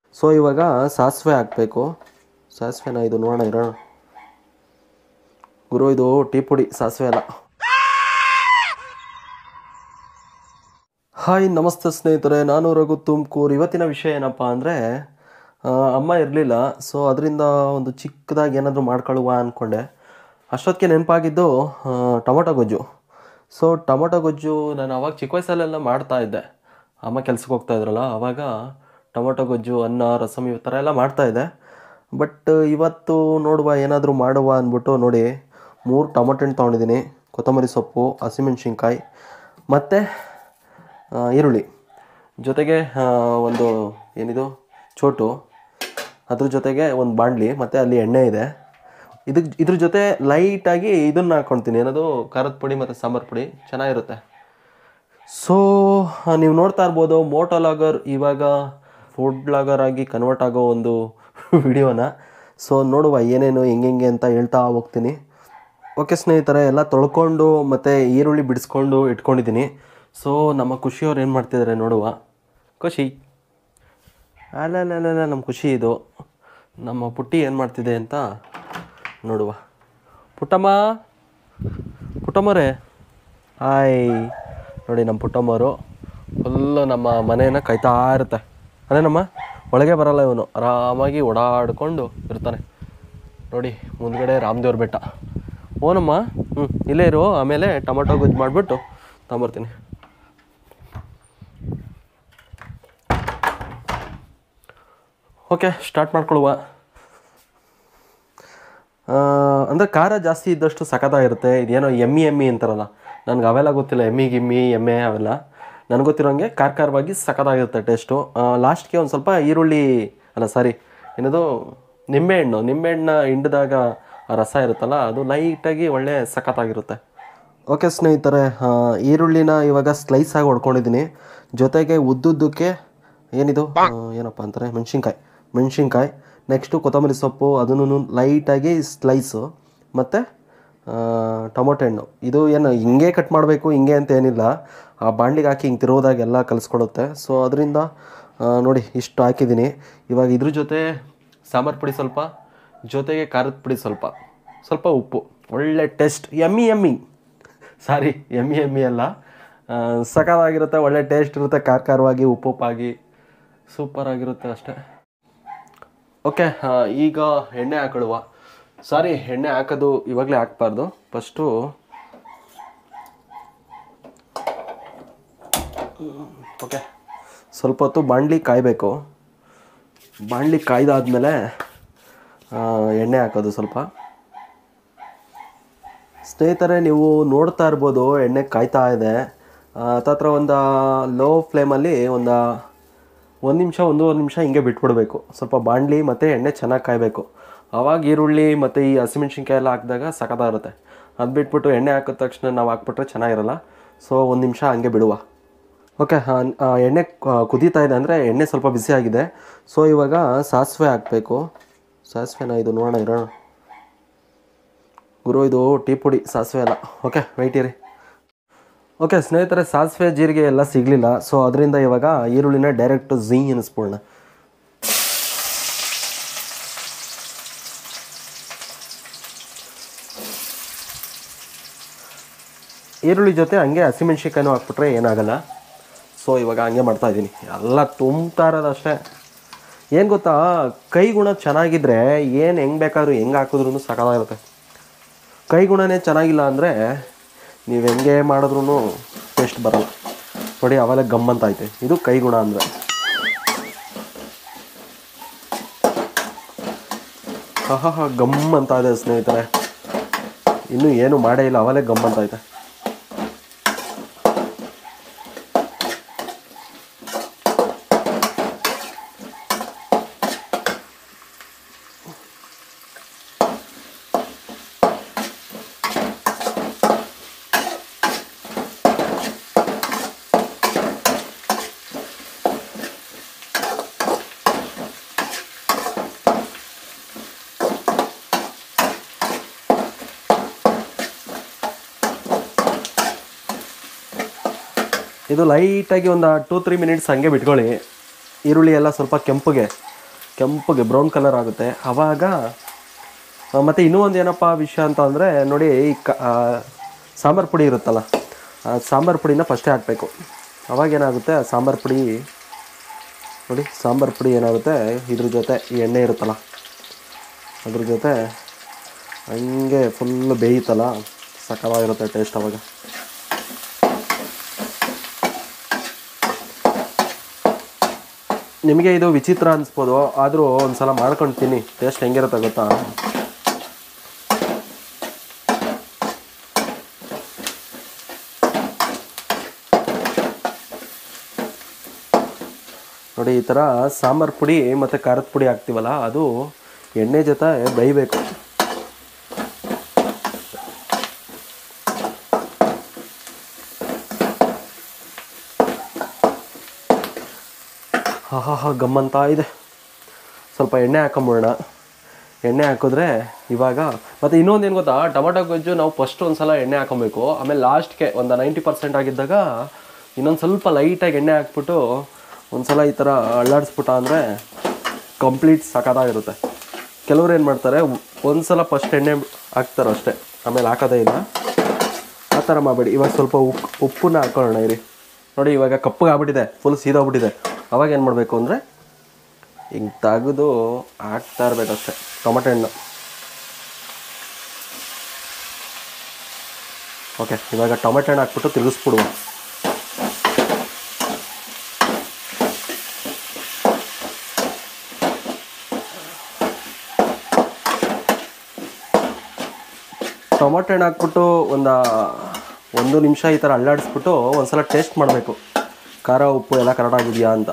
So ಇವಾಗ ಸಾಸಿವೆ ಹಾಕಬೇಕು ಸಾಸಿವೆನ ಇದು ನೋಡೋಣ ಇರೋಣ ಗುರು ಇದು ಟೀ ಪುಡಿ ಸಾಸಿವೆ ಅಲ್ಲ ಹಾಯ್ ನಮಸ್ತೆ ಸ್ನೇಹಿತರೆ ನಾನು ರಘು ತುಮಕೂರು ಇವತ್ತಿನ ವಿಷಯ ಏನಪ್ಪ ಅಂದರೆ ಅಮ್ಮ ಇರಲಿಲ್ಲ ಸೊ ಅದರಿಂದ ಒಂದು ಚಿಕ್ಕದಾಗಿ ಏನಾದರೂ ಮಾಡ್ಕೊಳ್ಳುವ ಅಂದ್ಕೊಂಡೆ ಅಷ್ಟೊತ್ತಿಗೆ ನೆನಪಾಗಿದ್ದು ಆ, ಟೊಮೊಟೊ ಗೊಜ್ಜು ಸೊ ಟೊಮೊಟೊ ಗೊಜ್ಜು ನಾನು ಅವಾಗ ಚಿಕ್ಕ ವಯಸ್ಸಲ್ಲೆಲ್ಲ ಮಾಡ್ತಾ ಇದ್ದೆ ಅಮ್ಮ ಕೆಲ್ಸಕ್ಕೆ ಹೋಗ್ತಾ ಇದ್ರಲ್ಲ ಆವಾಗ ಟೊಮೊಟೊ ಗೊಜ್ಜು ಅನ್ನ ರಸಮ್ ಈ ಥರ ಎಲ್ಲ ಮಾಡ್ತಾಯಿದ್ದೆ ಬಟ್ ಇವತ್ತು ನೋಡುವ ಏನಾದರೂ ಮಾಡುವ ಅಂದ್ಬಿಟ್ಟು ನೋಡಿ ಮೂರು ಟೊಮೊಟೊ ಹಣ್ಣು ತೊಗೊಂಡಿದ್ದೀನಿ ಕೊತ್ತಂಬರಿ ಸೊಪ್ಪು ಹಸಿಮೆಣ್ಸಿನ್ಕಾಯಿ ಮತ್ತು ಆ, ಈರುಳ್ಳಿ ಜೊತೆಗೆ ಆ, ಒಂದು ಏನಿದು ಚೋಟು ಅದ್ರ ಜೊತೆಗೆ ಒಂದು ಬಾಣಲಿ ಮತ್ತು ಅಲ್ಲಿ ಎಣ್ಣೆ ಇದೆ ಇದಕ್ಕೆ ಇದ್ರ ಜೊತೆ ಲೈಟಾಗಿ ಇದನ್ನು ಹಾಕ್ಕೊಳ್ತೀನಿ ಏನದು ಖಾರದ ಪುಡಿ ಮತ್ತು ಸಾಂಬಾರು ಪುಡಿ ಚೆನ್ನಾಗಿರುತ್ತೆ ಸೊ ನೀವು ನೋಡ್ತಾ ಇರ್ಬೋದು ಮೋಟೋ ಲಾಗರ್ ಇವಾಗ ಫುಡ್ ಲಾಗರ್ ಆಗಿ ಕನ್ವರ್ಟ್ ಆಗೋ ಒಂದು ವಿಡಿಯೋನ ಸೊ ನೋಡುವ ಏನೇನು ಹೆಂಗೆ ಅಂತ ಹೇಳ್ತಾ ಹೋಗ್ತೀನಿ ಓಕೆ ಸ್ನೇಹಿತರೆ ಎಲ್ಲ ತೊಳ್ಕೊಂಡು ಮತ್ತು ಈರುಳ್ಳಿ ಬಿಡಿಸ್ಕೊಂಡು ಇಟ್ಕೊಂಡಿದ್ದೀನಿ ಸೊ ನಮ್ಮ ಖುಷಿಯವ್ರು ಏನು ಮಾಡ್ತಿದ್ದಾರೆ ನೋಡುವ ಖುಷಿ ಅಲ್ಲ ಅಲ್ಲ ಅಲ್ಲ ಅಲ್ಲ, ನಮ್ಮ ಖುಷಿ ಇದು ನಮ್ಮ ಪುಟ್ಟಿ ಏನು ಮಾಡ್ತಿದೆ ಅಂತ ನೋಡುವ ಪುಟ್ಟಮ್ಮ ಪುಟ್ಟಮ್ಮರೇ ಹಾಯ್ ನೋಡಿ ನಮ್ಮ ಪುಟ್ಟಮ್ಮರು ಫುಲ್ಲು ನಮ್ಮ ಮನೆಯನ್ನು ಕಾಯ್ತಾ ಇರುತ್ತೆ ಅದೇನಮ್ಮ ಒಳಗೆ ಬರಲ್ಲ ಇವನು ಆರಾಮಾಗಿ ಓಡಾಡ್ಕೊಂಡು ಇರ್ತಾನೆ ನೋಡಿ ಮುಂದ್ಗಡೆ ರಾಮದೇವ್ರ ಬೆಟ್ಟ ಓನಮ್ಮ ಹ್ಞೂ ಇಲ್ಲೇ ಇರು ಆಮೇಲೆ ಟೊಮೊಟೊ ಗೊಜ್ಜು ಮಾಡಿಬಿಟ್ಟು ತಗೊಂಬರ್ತೀನಿ ಓಕೆ ಸ್ಟಾರ್ಟ್ ಮಾಡ್ಕೊಳ್ಳುವ ಅಂದರೆ ಖಾರ ಜಾಸ್ತಿ ಇದ್ದಷ್ಟು ಸಖತ್ತಾಗಿರುತ್ತೆ ಇದೇನೋ ಎಮ್ಮಿ ಎಮ್ಮಿ ಅಂತಾರಲ್ಲ ನನಗೆ ಅವೆಲ್ಲ ಗೊತ್ತಿಲ್ಲ ಎಮ್ಮಿ ಗಿಮ್ಮಿ ಎಮ್ಮೆ ಅವೆಲ್ಲ ನನಗೆ ಗೊತ್ತಿರೋಂಗೆ ಖಾರ ಖಾರವಾಗಿ ಸಖತ್ತಾಗಿರುತ್ತೆ ಟೇಸ್ಟು ಲಾಸ್ಟ್ಗೆ ಒಂದು ಸ್ವಲ್ಪ ಈರುಳ್ಳಿ ಅಲ್ಲ ಸಾರಿ ಏನದು ನಿಂಬೆಹಣ್ಣು ನಿಂಬೆಹಣ್ಣ ಹಿಂಡಿದಾಗ ಆ ರಸ ಇರುತ್ತಲ್ಲ ಅದು ಲೈಟಾಗಿ ಒಳ್ಳೆ ಸಖತ್ತಾಗಿರುತ್ತೆ ಓಕೆ ಸ್ನೇಹಿತರೆ ಆ, ಈರುಳ್ಳಿನ ಇವಾಗ ಸ್ಲೈಸ್ ಆಗಿ ಹೊಡ್ಕೊಂಡಿದ್ದೀನಿ ಜೊತೆಗೆ ಉದ್ದುದ್ದಕ್ಕೆ ಏನಿದು ಆ, ಏನಪ್ಪ ಅಂತಾರೆ ಮೆಣಸಿನ್ಕಾಯಿ ಮೆಣಸಿನ್ಕಾಯಿ ನೆಕ್ಸ್ಟು ಕೊತ್ತಂಬರಿ ಸೊಪ್ಪು ಅದನ್ನು ಲೈಟಾಗಿ ಸ್ಲೈಸು ಮತ್ತು ಟೊಮೊಟೊ ಹಣ್ಣು ಇದು ಏನು ಹಿಂಗೆ ಕಟ್ ಮಾಡಬೇಕು ಹಿಂಗೆ ಅಂತ ಏನಿಲ್ಲ ಆ ಬಾಂಡ್ಲಿಗೆ ಹಾಕಿ ಹಿಂಗೆ ತಿರೋದಾಗೆಲ್ಲ ಕಲಿಸ್ಕೊಡುತ್ತೆ ಸೊ ಅದರಿಂದ ನೋಡಿ ಇಷ್ಟು ಹಾಕಿದ್ದೀನಿ ಇವಾಗ ಇದ್ರ ಜೊತೆ ಸಾಂಬಾರು ಪುಡಿ ಸ್ವಲ್ಪ ಜೊತೆಗೆ ಖಾರದ ಪುಡಿ ಸ್ವಲ್ಪ ಸ್ವಲ್ಪ ಉಪ್ಪು ಒಳ್ಳೆ ಟೇಸ್ಟ್ ಎಮ್ಮಿ ಎಮ್ಮಿ ಸಾರಿ ಎಮ್ಮಿ ಎಮ್ಮಿ ಅಲ್ಲ ಆ, ಸಖತ್ತಾಗಿರುತ್ತೆ ಒಳ್ಳೆ ಟೇಸ್ಟ್ ಇರುತ್ತೆ ಖಾರ ಖಾರವಾಗಿ ಉಪ್ಪು ಉಪ್ಪಾಗಿ ಸೂಪರ್ ಆಗಿರುತ್ತೆ ಅಷ್ಟೇ ಓಕೆ ಈಗ ಎಣ್ಣೆ ಹಾಕೊಳ್ಳುವ ಸಾರಿ ಎಣ್ಣೆ ಹಾಕೋದು ಇವಾಗಲೇ ಹಾಕ್ಬಾರ್ದು ಫಸ್ಟು ಓಕೆ ಸ್ವಲ್ಪ ಹೊತ್ತು ಬಾಣಲಿ ಕಾಯಬೇಕು ಬಾಣಲಿ ಕಾಯ್ದಾದ್ಮೇಲೆ ಆ, ಎಣ್ಣೆ ಹಾಕೋದು ಸ್ವಲ್ಪ ಸ್ನೇಹಿತರೆ ನೀವು ನೋಡ್ತಾ ಇರ್ಬೋದು ಎಣ್ಣೆ ಕಾಯ್ತಾ ಇದೆ ಆ, ಹತ್ತತ್ರ ಒಂದು ಲೋ ಫ್ಲೇಮಲ್ಲಿ ಒಂದು ಒಂದು ನಿಮಿಷ ಒಂದೂವರೆ ನಿಮಿಷ ಹಿಂಗೆ ಬಿಟ್ಬಿಡ್ಬೇಕು ಸ್ವಲ್ಪ ಬಾಣಲಿ ಮತ್ತು ಎಣ್ಣೆ ಚೆನ್ನಾಗಿ ಕಾಯಬೇಕು ಆವಾಗ ಈರುಳ್ಳಿ ಮತ್ತು ಈ ಹಸಿಮೆಣ್ಸಿನ್ಕಾಯಿ ಎಲ್ಲ ಹಾಕಿದಾಗ ಸಖತ್ತಾಗಿರುತ್ತೆ ಅದು ಬಿಟ್ಬಿಟ್ಟು ಎಣ್ಣೆ ಹಾಕಿದ ತಕ್ಷಣ ನಾವು ಹಾಕ್ಬಿಟ್ರೆ ಚೆನ್ನಾಗಿರಲ್ಲ ಸೊ ಒಂದು ನಿಮಿಷ ಹಂಗೆ ಬಿಡುವ ಓಕೆ ಎಣ್ಣೆ ಕ- ಕುದೀತಾ ಇದೆ ಅಂದರೆ ಎಣ್ಣೆ ಸ್ವಲ್ಪ ಬಿಸಿ ಆಗಿದೆ ಸೊ ಇವಾಗ ಸಾಸಿವೆ ಹಾಕಬೇಕು ಸಾಸಿವೆನ ಇದು ನೋಡೋಣ ಇರೋಣ ಗುರು ಇದು ಟೀ ಪುಡಿ ಸಾಸಿವೆ ಅಲ್ಲ ಓಕೆ ವೆಯ್ಟ್ ಇರಿ ಓಕೆ ಸ್ನೇಹಿತರೆ ಸಾಸಿವೆ ಜೀರಿಗೆ ಎಲ್ಲ ಸಿಗಲಿಲ್ಲ ಸೊ ಅದರಿಂದ ಇವಾಗ ಈರುಳ್ಳಿನ ಡೈರೆಕ್ಟ್ ಝೀ ಅನ್ನಿಸ್ಬಿಡೋಣ ಈರುಳ್ಳಿ ಜೊತೆ ಹಂಗೆ ಹಸಿಮೆಣ್ಸಿನ್ಕಾಯಿನೂ ಹಾಕ್ಬಿಟ್ರೆ ಏನಾಗಲ್ಲ ಸೊ ಇವಾಗ ಹಂಗೆ ಮಾಡ್ತಾ ಇದ್ದೀನಿ ಎಲ್ಲ ತುಂಬ್ತಾ ಇರೋದು ಅಷ್ಟೇ ಏನು ಗೊತ್ತಾ ಕೈ ಗುಣ ಚೆನ್ನಾಗಿದ್ರೆ ಏನು ಹೆಂಗೆ ಬೇಕಾದ್ರೂ ಹೆಂಗೆ ಹಾಕಿದ್ರೂ ಸಕಾಲಾಗಿರುತ್ತೆ ಕೈ ಗುಣನೇ ಚೆನ್ನಾಗಿಲ್ಲ ಅಂದರೆ ನೀವು ಹೆಂಗೆ ಮಾಡಿದ್ರೂ ಟೇಸ್ಟ್ ಬರಲ್ಲ ನೋಡಿ ಅವೆಲ್ಲ ಗಮ್ ಅಂತ ಐತೆ ಇದು ಕೈ ಗುಣ ಅಂದರೆ ಆಹಾ ಗಮ್ ಅಂತ ಇದೆ ಸ್ನೇಹಿತರೆ ಇನ್ನೂ ಏನು ಮಾಡೇ ಇಲ್ಲ ಅವಲೇ ಗಮ್ ಅಂತ ಐತೆ ಇದು ಲೈಟಾಗಿ ಒಂದು ಟೂ ತ್ರೀ ಮಿನಿಟ್ಸ್ ಹಂಗೆ ಬಿಟ್ಕೊಳ್ಳಿ ಈರುಳ್ಳಿ ಎಲ್ಲ ಸ್ವಲ್ಪ ಕೆಂಪಗೆ ಕೆಂಪಗೆ ಬ್ರೌನ್ ಕಲರ್ ಆಗುತ್ತೆ ಆವಾಗ ಆ, ಮತ್ತೆ ಇನ್ನೂ ಒಂದು ಏನಪ್ಪ ವಿಷಯ ಅಂತ ಅಂದರೆ ನೋಡಿ ಈ ಕ ಆ, ಸಾಂಬಾರು ಪುಡಿ ಇರುತ್ತಲ್ಲ ಆ ಸಾಂಬಾರು ಪುಡಿನ ಫಸ್ಟೇ ಹಾಕಬೇಕು ಅವಾಗ ಏನಾಗುತ್ತೆ ಆ ಸಾಂಬಾರು ಪುಡಿ ನೋಡಿ ಸಾಂಬಾರು ಪುಡಿ ಏನಾಗುತ್ತೆ ಇದ್ರ ಜೊತೆ ಈ ಎಣ್ಣೆ ಇರುತ್ತಲ್ಲ ಅದ್ರ ಜೊತೆ ಹಂಗೆ ಫುಲ್ ಬೇಯುತ್ತಲ್ಲ ಸಕಲಾಗಿರುತ್ತೆ ಟೇಸ್ಟ್ ಅವಾಗ ನಿಮಗೆ ಇದು ವಿಚಿತ್ರ ಅನಿಸ್ಬೋದು ಆದರೂ ಒಂದು ಸಲ ಮಾಡ್ಕೊಂಡು ತಿನ್ನಿ ಟೇಸ್ಟ್ ಹೆಂಗಿರುತ್ತೆ ಗೊತ್ತಾ ನೋಡಿ ಈ ಥರ ಸಾಂಬಾರು ಪುಡಿ ಮತ್ತು ಖಾರದ ಪುಡಿ ಹಾಕ್ತೀವಲ್ಲ ಅದು ಎಣ್ಣೆ ಜೊತೆ ಬೇಯಬೇಕು ಹಾ ಹಾ ಹಾ ಗಮ್ಮಂತ ಇದೆ ಸ್ವಲ್ಪ ಎಣ್ಣೆ ಹಾಕೊಂಬಿಡೋಣ ಎಣ್ಣೆ ಹಾಕಿದ್ರೆ ಇವಾಗ ಮತ್ತು ಇನ್ನೊಂದು ಏನು ಗೊತ್ತಾ ಟೊಮೊಟೊ ಗೊಜ್ಜು ನಾವು ಫಸ್ಟ್ ಒಂದು ಸಲ ಎಣ್ಣೆ ಹಾಕೊಬೇಕು ಆಮೇಲೆ ಲಾಸ್ಟ್ಗೆ ಒಂದು ನೈಂಟಿ ಪರ್ಸೆಂಟ್ ಆಗಿದ್ದಾಗ ಇನ್ನೊಂದು ಸ್ವಲ್ಪ ಲೈಟಾಗಿ ಎಣ್ಣೆ ಹಾಕ್ಬಿಟ್ಟು ಒಂದು ಸಲ ಈ ಥರ ಅಳ್ಳಾಡಿಸ್ಬಿಟ್ಟ ಅಂದರೆ ಕಂಪ್ಲೀಟ್ ಸಖತ್ತಾಗಿರುತ್ತೆ ಕೆಲವ್ರು ಏನು ಮಾಡ್ತಾರೆ ಒಂದು ಸಲ ಫಸ್ಟ್ ಎಣ್ಣೆ ಹಾಕ್ತಾರೆ ಅಷ್ಟೇ ಆಮೇಲೆ ಹಾಕೋದೇ ಇಲ್ಲ ಆ ಥರ ಮಾಡಬೇಡಿ ಇವಾಗ ಸ್ವಲ್ಪ ಉಪ್ಪು ಉಪ್ಪನ್ನ ಹಾಕೊಳ್ಳೋಣ ಇರಿ ನೋಡಿ ಇವಾಗ ಕಪ್ಪಗೆ ಆಗ್ಬಿಟ್ಟಿದೆ ಫುಲ್ ಸೀದೋಗ್ಬಿಟ್ಟಿದೆ ಅವಾಗ ಏನು ಮಾಡಬೇಕು ಅಂದರೆ ಹಿಂಗೆ ತೆಗೆದು ಹಾಕ್ತಾ ಇರಬೇಕಷ್ಟೆ ಟೊಮೆಟೊ ಹಣ್ಣು ಓಕೆ ಇವಾಗ ಟೊಮೆಟೊ ಹಣ್ಣು ಹಾಕ್ಬಿಟ್ಟು ತಿರುಗಿಸ್ಬಿಡುವ ಟೊಮೊಟೊ ಹಣ್ಣು ಹಾಕ್ಬಿಟ್ಟು ಒಂದು ಒಂದು ನಿಮಿಷ ಈ ಥರ ಅಲ್ಲಾಡಿಸ್ಬಿಟ್ಟು ಒಂದ್ಸಲ ಟೇಸ್ಟ್ ಮಾಡಬೇಕು ಖಾರ ಉಪ್ಪು ಎಲ್ಲ ಕರೆಕ್ಟಾಗಿದೆಯಾ ಅಂತ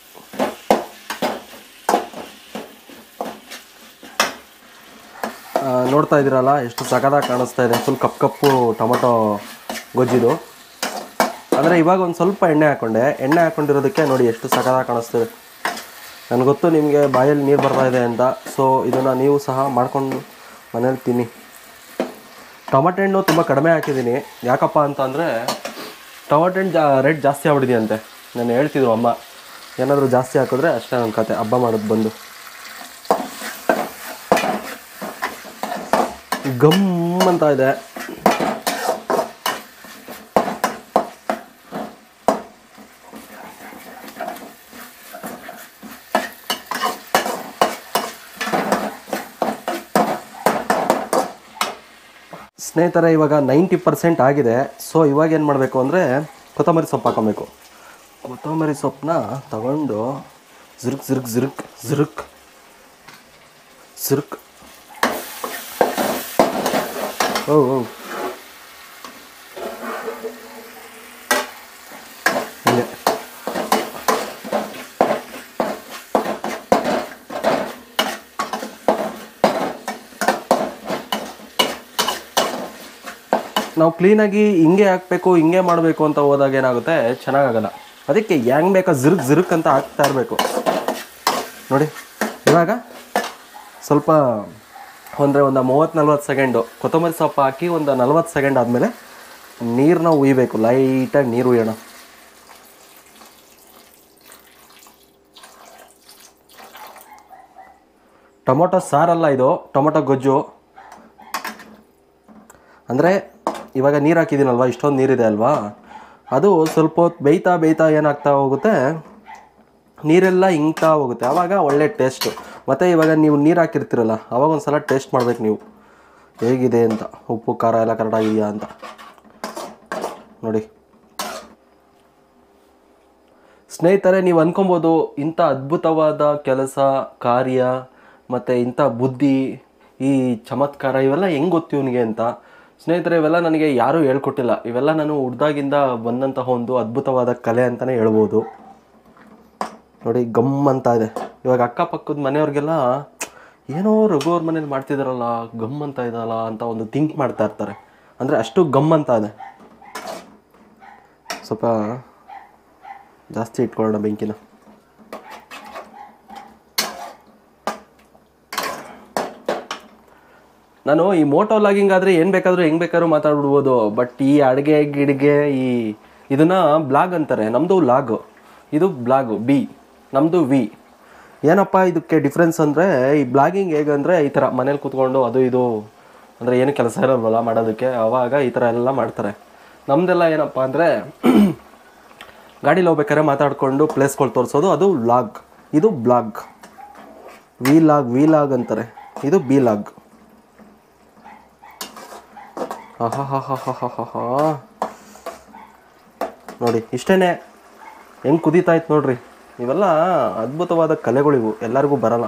ಆ, ನೋಡ್ತಾ ಇದ್ದೀರಲ್ಲ ಎಷ್ಟು ಸಖತ್ತಾಗಿ ಕಾಣಿಸ್ತಾ ಇದೆ ಫುಲ್ ಕಪ್ಪು ಕಪ್ಪು ಟೊಮೊಟೊ ಗೊಜ್ಜಿದು ಅಂದರೆ ಇವಾಗ ಒಂದು ಸ್ವಲ್ಪ ಎಣ್ಣೆ ಹಾಕ್ಕೊಂಡೆ ಎಣ್ಣೆ ಹಾಕ್ಕೊಂಡಿರೋದಕ್ಕೆ ನೋಡಿ ಎಷ್ಟು ಸಖತ್ತಾಗಿ ಕಾಣಿಸ್ತಿದೆ ನನಗೆ ಗೊತ್ತು ನಿಮಗೆ ಬಾಯಲ್ಲಿ ನೀರು ಬರ್ತಾ ಇದೆ ಅಂತ ಸೊ ಇದನ್ನು ನೀವು ಸಹ ಮಾಡ್ಕೊಂಡು ಮನೇಲಿ ತಿನ್ನಿ ಟೊಮೆಟೊ ಹಣ್ಣು ತುಂಬ ಕಡಿಮೆ ಹಾಕಿದ್ದೀನಿ ಯಾಕಪ್ಪ ಅಂತ ಅಂದರೆ ಟೊಮೆಟೊ ಹಣ್ಣು ಜಾ ರೇಟ್ ಜಾಸ್ತಿ ಆಗ್ಬಿಟ್ಟಿದೆಯಂತೆ ನಾನು ಹೇಳ್ತಿದ್ರು ಅಮ್ಮ ಏನಾದರೂ ಜಾಸ್ತಿ ಹಾಕಿದ್ರೆ ಅಷ್ಟೇ ನನ್ನ ಕತೆ ಹಬ್ಬ ಮಾಡೋದು ಬಂದು ಗಮ್ ಅಂತ ಇದೆ ಸ್ನೇಹಿತರೆ ಇವಾಗ ನೈಂಟಿ ಪರ್ಸೆಂಟ್ ಆಗಿದೆ ಸೊ ಇವಾಗ ಏನು ಮಾಡಬೇಕು ಅಂದರೆ ಕೊತ್ತಂಬರಿ ಸೊಪ್ಪು ಹಾಕೊಬೇಕು ಕೊತ್ತಂಬರಿ ಸೊಪ್ಪನ್ನ ತಗೊಂಡು ಝಿರುಕ್ ಝಿರುಕ್ ಝಿರುಕ್ ಝಿರುಕ್ ಝಿರುಕ್ ಓ ಓ ಹಂಗೆ ನಾವು ಕ್ಲೀನಾಗಿ ಹಿಂಗೆ ಹಾಕಬೇಕು ಹಿಂಗೆ ಮಾಡಬೇಕು ಅಂತ ಹೋದಾಗ ಏನಾಗುತ್ತೆ ಚೆನ್ನಾಗಾಗಲ್ಲ ಅದಕ್ಕೆ ಹೆಂಗ್ ಬೇಕಾ ಜಿರುಕ್ ಜಿರುಕ್ ಅಂತ ಹಾಕ್ತಾ ಇರಬೇಕು ನೋಡಿ ಇವಾಗ ಸ್ವಲ್ಪ ಅಂದರೆ ಒಂದು ಮೂವತ್ತು ನಲ್ವತ್ತು ಸೆಕೆಂಡು ಕೊತ್ತಂಬರಿ ಸೊಪ್ಪು ಹಾಕಿ ಒಂದು ನಲ್ವತ್ತು ಸೆಕೆಂಡ್ ಆದಮೇಲೆ ನೀರನ್ನ ಉಯ್ಬೇಕು ಲೈಟಾಗಿ ನೀರು ಉಯ್ಯೋಣ ಟೊಮೊಟೊ ಸಾರಲ್ಲ ಇದು ಟೊಮೊಟೊ ಗೊಜ್ಜು ಅಂದರೆ ಇವಾಗ ನೀರು ಹಾಕಿದ್ದೀನಲ್ವ ಇಷ್ಟೊಂದು ನೀರಿದೆ ಅಲ್ವಾ ಅದು ಸ್ವಲ್ಪ ಹೊತ್ತು ಬೇಯ್ತಾ ಬೇಯ್ತಾ ಏನಾಗ್ತಾ ಹೋಗುತ್ತೆ ನೀರೆಲ್ಲ ಇಂಗ್ತಾ ಹೋಗುತ್ತೆ ಆವಾಗ ಒಳ್ಳೆ ಟೇಸ್ಟು ಮತ್ತು ಇವಾಗ ನೀವು ನೀರು ಹಾಕಿರ್ತೀರಲ್ಲ ಆವಾಗ ಒಂದು ಸಲ ಟೇಸ್ಟ್ ಮಾಡ್ಬೇಕು ನೀವು ಹೇಗಿದೆ ಅಂತ ಉಪ್ಪು ಖಾರ ಎಲ್ಲ ಕರೆಕ್ಟಾಗಿದೆಯಾ ಅಂತ ನೋಡಿ ಸ್ನೇಹಿತರೆ ನೀವು ಅನ್ಕೊಬೋದು ಇಂಥ ಅದ್ಭುತವಾದ ಕೆಲಸ ಕಾರ್ಯ ಮತ್ತು ಇಂಥ ಬುದ್ಧಿ ಈ ಚಮತ್ಕಾರ ಇವೆಲ್ಲ ಹೆಂಗೆ ಗೊತ್ತು ಇವನಿಗೆ ಅಂತ ಸ್ನೇಹಿತರೆ ಇವೆಲ್ಲ ನನಗೆ ಯಾರೂ ಹೇಳ್ಕೊಟ್ಟಿಲ್ಲ ಇವೆಲ್ಲ ನಾನು ಹುಡ್ದಾಗಿಂದ ಬಂದಂತಹ ಒಂದು ಅದ್ಭುತವಾದ ಕಲೆ ಅಂತಲೇ ಹೇಳ್ಬೋದು ನೋಡಿ ಗಮ್ ಅಂತ ಇದೆ ಇವಾಗ ಅಕ್ಕಪಕ್ಕದ ಮನೆಯವ್ರಿಗೆಲ್ಲ ಏನೋ ರಘು ಅವ್ರ ಮನೇಲಿ ಮಾಡ್ತಿದಾರಲ್ಲ ಗಮ್ ಅಂತ ಇದಲ್ಲ ಅಂತ ಒಂದು ಥಿಂಕ್ ಮಾಡ್ತಾ ಇರ್ತಾರೆ ಅಂದರೆ ಅಷ್ಟು ಗಮ್ ಅಂತ ಇದೆ ಸ್ವಲ್ಪ ಜಾಸ್ತಿ ಇಟ್ಕೊಳ್ಳೋಣ ಬೆಂಕಿನ ನಾನು ಈ ಮೋಟೋ ಲಾಗಿಂಗ್ ಆದರೆ ಏನು ಬೇಕಾದರೂ ಹೆಂಗೆ ಬೇಕಾದ್ರೂ ಮಾತಾಡ್ಬಿಡ್ಬೋದು ಬಟ್ ಈ ಅಡುಗೆ ಗಿಡ್ಗೆ ಈ ಇದನ್ನ ಬ್ಲಾಗ್ ಅಂತಾರೆ ನಮ್ಮದು ಲಾಗ್ ಇದು ಬ್ಲಾಗು ಬಿ ನಮ್ಮದು ವಿ ಏನಪ್ಪ ಇದಕ್ಕೆ ಡಿಫ್ರೆನ್ಸ್ ಅಂದರೆ ಈ ಬ್ಲಾಗಿಂಗ್ ಹೇಗಂದರೆ ಈ ಥರ ಮನೇಲಿ ಕೂತ್ಕೊಂಡು ಅದು ಇದು ಅಂದರೆ ಏನು ಕೆಲಸ ಇರಲ್ವಲ್ಲ ಮಾಡೋದಕ್ಕೆ ಅವಾಗ ಈ ಥರ ಎಲ್ಲ ಮಾಡ್ತಾರೆ ನಮ್ಮದೆಲ್ಲ ಏನಪ್ಪ ಅಂದರೆ ಗಾಡೀಲಿ ಹೋಗ್ಬೇಕಾದ್ರೆ ಮಾತಾಡಿಕೊಂಡು ಪ್ಲೇಸ್ಗಳು ತೋರಿಸೋದು ಅದು ವ್ಲಾಗ್ ಇದು blog V log V log ಅಂತಾರೆ ಇದು ಬಿ ಲಾಗ್ ಆಹಾಹಾಹಾಹಾಹಾಹಾ. ನೋಡಿ ಇಷ್ಟೇನೆ ಹೆಂಗೆ ಕುದೀತಾ ಇತ್ತು ನೋಡ್ರಿ ಇವೆಲ್ಲ ಅದ್ಭುತವಾದ ಕಲೆಗಳಿವು ಎಲ್ಲರಿಗೂ ಬರಲ್ಲ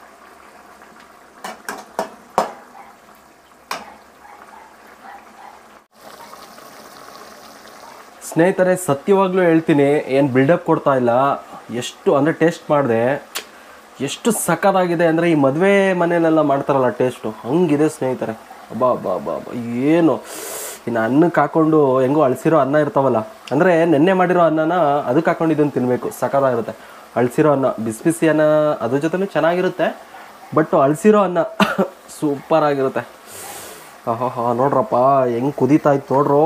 ಸ್ನೇಹಿತರೆ ಸತ್ಯವಾಗ್ಲೂ ಹೇಳ್ತೀನಿ ಏನು ಬಿಲ್ಡಪ್ ಕೊಡ್ತಾ ಇಲ್ಲ ಎಷ್ಟು ಅಂದರೆ ಟೇಸ್ಟ್ ಮಾಡಿದೆ ಎಷ್ಟು ಸಖತ್ತಾಗಿದೆ ಅಂದರೆ ಈ ಮದುವೆ ಮನೆಯಲ್ಲೆಲ್ಲ ಮಾಡ್ತಾರಲ್ಲ ಟೇಸ್ಟು ಹಂಗಿದೆ ಸ್ನೇಹಿತರೆ ಅಬ್ಬಾ ಅಬ್ಬಾ ಅಬ್ಬಾ ಅಬ್ಬಾ ಏನು ಇನ್ನು ಅನ್ನಕ್ಕೆ ಹಾಕೊಂಡು ಹೆಂಗೋ ಅಳಿಸಿರೋ ಅನ್ನ ಇರ್ತಾವಲ್ಲ ಅಂದರೆ ನೆನ್ನೆ ಮಾಡಿರೋ ಅನ್ನನ ಅದಕ್ಕೆ ಹಾಕೊಂಡು ಇದನ್ನು ತಿನ್ನಬೇಕು ಸಖತ್ತಾಗಿರುತ್ತೆ ಅಳಿಸಿರೋ ಅನ್ನ ಬಿಸಿ ಬಿಸಿ ಅನ್ನ ಅದ್ರ ಜೊತೆನೂ ಚೆನ್ನಾಗಿರುತ್ತೆ ಬಟ್ ಅಳಿಸಿರೋ ಅನ್ನ ಸೂಪರ್ ಆಗಿರುತ್ತೆ ಆಹಾ ನೋಡ್ರಪ್ಪ ಹೆಂಗೆ ಕುದೀತಾ ಇತ್ತು ನೋಡ್ರೋ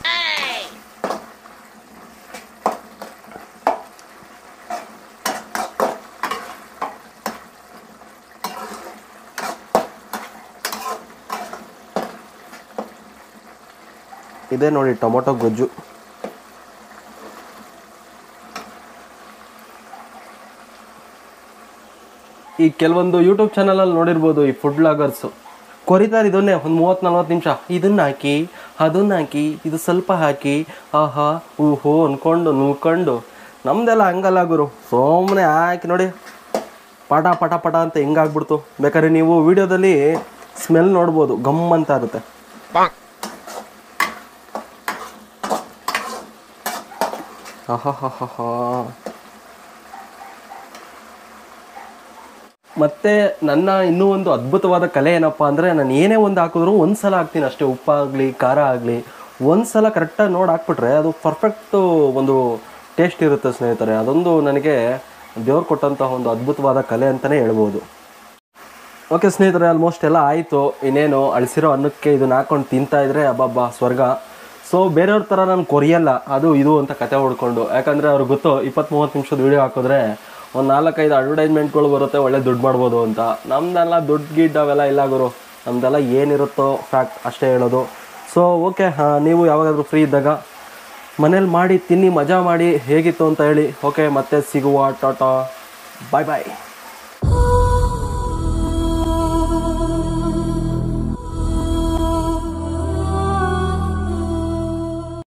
ಇದೆ ನೋಡಿ ಟೊಮೊಟೊ ಗೊಜ್ಜು ಈ ಕೆಲವೊಂದು ಯೂಟ್ಯೂಬ್ ಚಾನಲಲ್ಲಿ ನೋಡಿರ್ಬೋದು ಈ ಫುಡ್ ಬ್ಲಾಗರ್ಸು ಕೊರಿತಾರೆ ಇದನ್ನೇ ಒಂದು ಮೂವತ್ತು ನಲ್ವತ್ತು ನಿಮಿಷ ಇದನ್ನ ಹಾಕಿ ಅದನ್ನ ಹಾಕಿ ಇದು ಸ್ವಲ್ಪ ಹಾಕಿ ಆಹಾ ಊಹೋ ಅನ್ಕೊಂಡು ನುಲ್ಕೊಂಡು ನಮ್ದೆಲ್ಲ ಹಂಗಲ್ಲ ಗುರು ಸುಮ್ಮನೆ ಹಾಕಿ ನೋಡಿ ಪಟ ಪಟ ಪಟ ಅಂತ ಹೆಂಗಾಗ್ಬಿಡ್ತು ಬೇಕಾದ್ರೆ ನೀವು ವಿಡಿಯೋದಲ್ಲಿ ಸ್ಮೆಲ್ ನೋಡ್ಬೋದು ಗಮ್ ಅಂತ ಇರುತ್ತೆ ಆಹಾಹಾಹಾ. ಮತ್ತೆ ನನ್ನ ಇನ್ನೂ ಒಂದು ಅದ್ಭುತವಾದ ಕಲೆ ಏನಪ್ಪ ಅಂದರೆ ನಾನು ಏನೇ ಒಂದು ಹಾಕಿದ್ರು ಒಂದು ಸಲ ಹಾಕ್ತೀನಿ ಅಷ್ಟೇ ಉಪ್ಪಾಗಲಿ ಖಾರ ಆಗಲಿ ಒಂದು ಸಲ ಕರೆಕ್ಟಾಗಿ ನೋಡಿ ಹಾಕ್ಬಿಟ್ರೆ ಅದು ಪರ್ಫೆಕ್ಟು ಒಂದು ಟೇಸ್ಟ್ ಇರುತ್ತೆ ಸ್ನೇಹಿತರೆ ಅದೊಂದು ನನಗೆ ದೇವ್ರು ಕೊಟ್ಟಂತಹ ಒಂದು ಅದ್ಭುತವಾದ ಕಲೆ ಅಂತಲೇ ಹೇಳ್ಬೋದು ಓಕೆ ಸ್ನೇಹಿತರೆ ಆಲ್ಮೋಸ್ಟ್ ಎಲ್ಲ ಆಯಿತು ಇನ್ನೇನು ಅಳಿಸಿರೋ ಅನ್ನಕ್ಕೆ ಇದನ್ನ ಹಾಕೊಂಡು ತಿಂತಾ ಇದ್ರೆ ಅಬ್ಬಬ್ಬಾ ಸ್ವರ್ಗ ಸೊ ಬೇರೆಯವ್ರ ಥರ ನಾನು ಕೊರಿಯಲ್ಲ ಅದು ಇದು ಅಂತ ಕತೆ ಹೊಡ್ಕೊಂಡು ಯಾಕಂದರೆ ಅವ್ರಿಗೆ ಗೊತ್ತು ಇಪ್ಪತ್ತು ಮೂವತ್ತು ನಿಮಿಷದ ವೀಡಿಯೋ ಹಾಕಿದ್ರೆ ಒಂದು ನಾಲ್ಕೈದು ಅಡ್ವರ್ಟೈಸ್ಮೆಂಟ್ಗಳು ಬರುತ್ತೆ ಒಳ್ಳೆ ದುಡ್ಡು ಮಾಡ್ಬೋದು ಅಂತ ನಮ್ದೆಲ್ಲ ದುಡ್ಡು ಗಿಡ್ ಅವೆಲ್ಲ ಇಲ್ಲ ಗುರು ನಮ್ದೆಲ್ಲ ಏನಿರುತ್ತೋ ಫ್ಯಾಕ್ಟ್ ಅಷ್ಟೇ ಹೇಳೋದು ಸೊ ಓಕೆ ನೀವು ಯಾವಾಗಾದರೂ ಫ್ರೀ ಇದ್ದಾಗ ಮನೇಲಿ ಮಾಡಿ ತಿನ್ನಿ ಮಜಾ ಮಾಡಿ ಹೇಗಿತ್ತು ಅಂತ ಹೇಳಿ ಓಕೆ ಮತ್ತೆ ಸಿಗುವ ಟಾಟಾ ಬಾಯ್ ಬಾಯ್